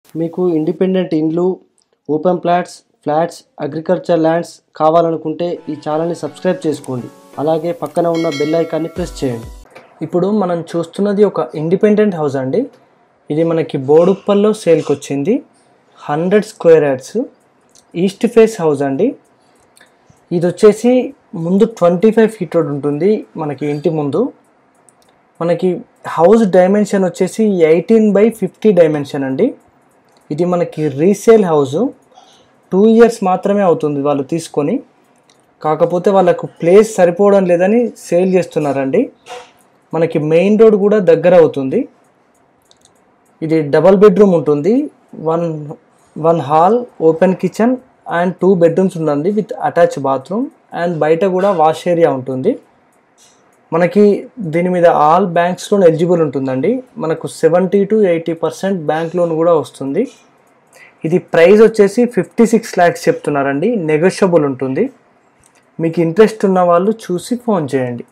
మీకు ఇండిపెండెంట్ ఇండ్లు open plots flats agriculture lands కావాలనుకుంటే ఈ ఛానల్ని సబ్స్క్రైబ్ చేసుకోండి అలాగే పక్కన ఉన్న బెల్ ఐకాన్ని ప్రెస్ చేయండి ఇప్పుడు మనం చూస్తున్నది ఒక ఇండిపెండెంట్ హౌస్ అండి ఇది మనకి బోడుప్పల్లో సేల్కి వచ్చింది hundred square yards east face house అండి ఇది వచ్చేసి ముందు ట్వంటీ ఫైవ్ ఫీట్ రోడ్ ఉంటుంది మనకి ఇంటి ముందు మనకి హౌస్ డైమెన్షన్ వచ్చేసి ఎయిటీన్ బై ఫిఫ్టీ డైమెన్షన్ అండి ఇది మనకి రీసేల్ హౌస్ టూ ఇయర్స్ మాత్రమే అవుతుంది వాళ్ళు తీసుకొని కాకపోతే వాళ్ళకు ప్లేస్ సరిపోవడం లేదని సేల్ చేస్తున్నారండి మనకి మెయిన్ రోడ్ కూడా దగ్గర అవుతుంది ఇది డబల్ బెడ్రూమ్ ఉంటుంది one one hall open kitchen and two bedrooms ఉందండి విత్ అటాచ్ బాత్రూమ్ అండ్ బయట కూడా వాష్ ఏరియా ఉంటుంది మనకి దీని మీద ఆల్ బ్యాంక్స్ లోన్ ఎలిజిబుల్ ఉంటుందండి మనకు seventy to eighty percent bank loan కూడా వస్తుంది ఇది ప్రైస్ వచ్చేసి ఫిఫ్టీ సిక్స్ ల్యాక్స్ చెప్తున్నారండి నెగోషియబుల్ ఉంటుంది మీకు ఇంట్రెస్ట్ ఉన్న వాళ్ళు చూసి ఫోన్ చేయండి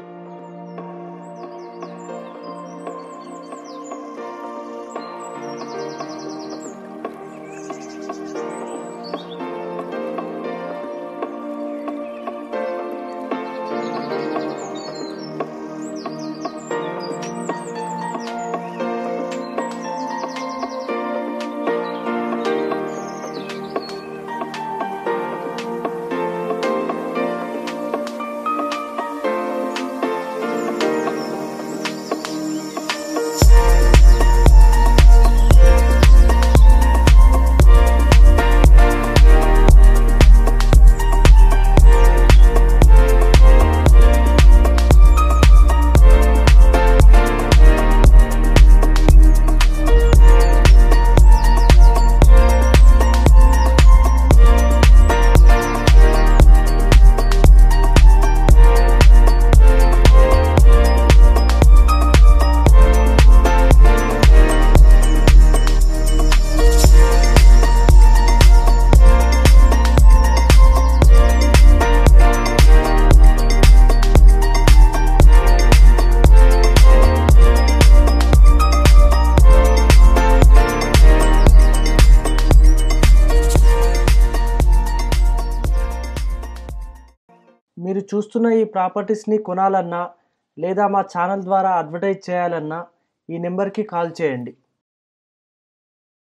మీరు చూస్తున్న ఈ ప్రాపర్టీస్ని కొనాలన్నా లేదా మా ఛానల్ ద్వారా అడ్వర్టైజ్ చేయాలన్నా ఈ నెంబర్కి కాల్ చేయండి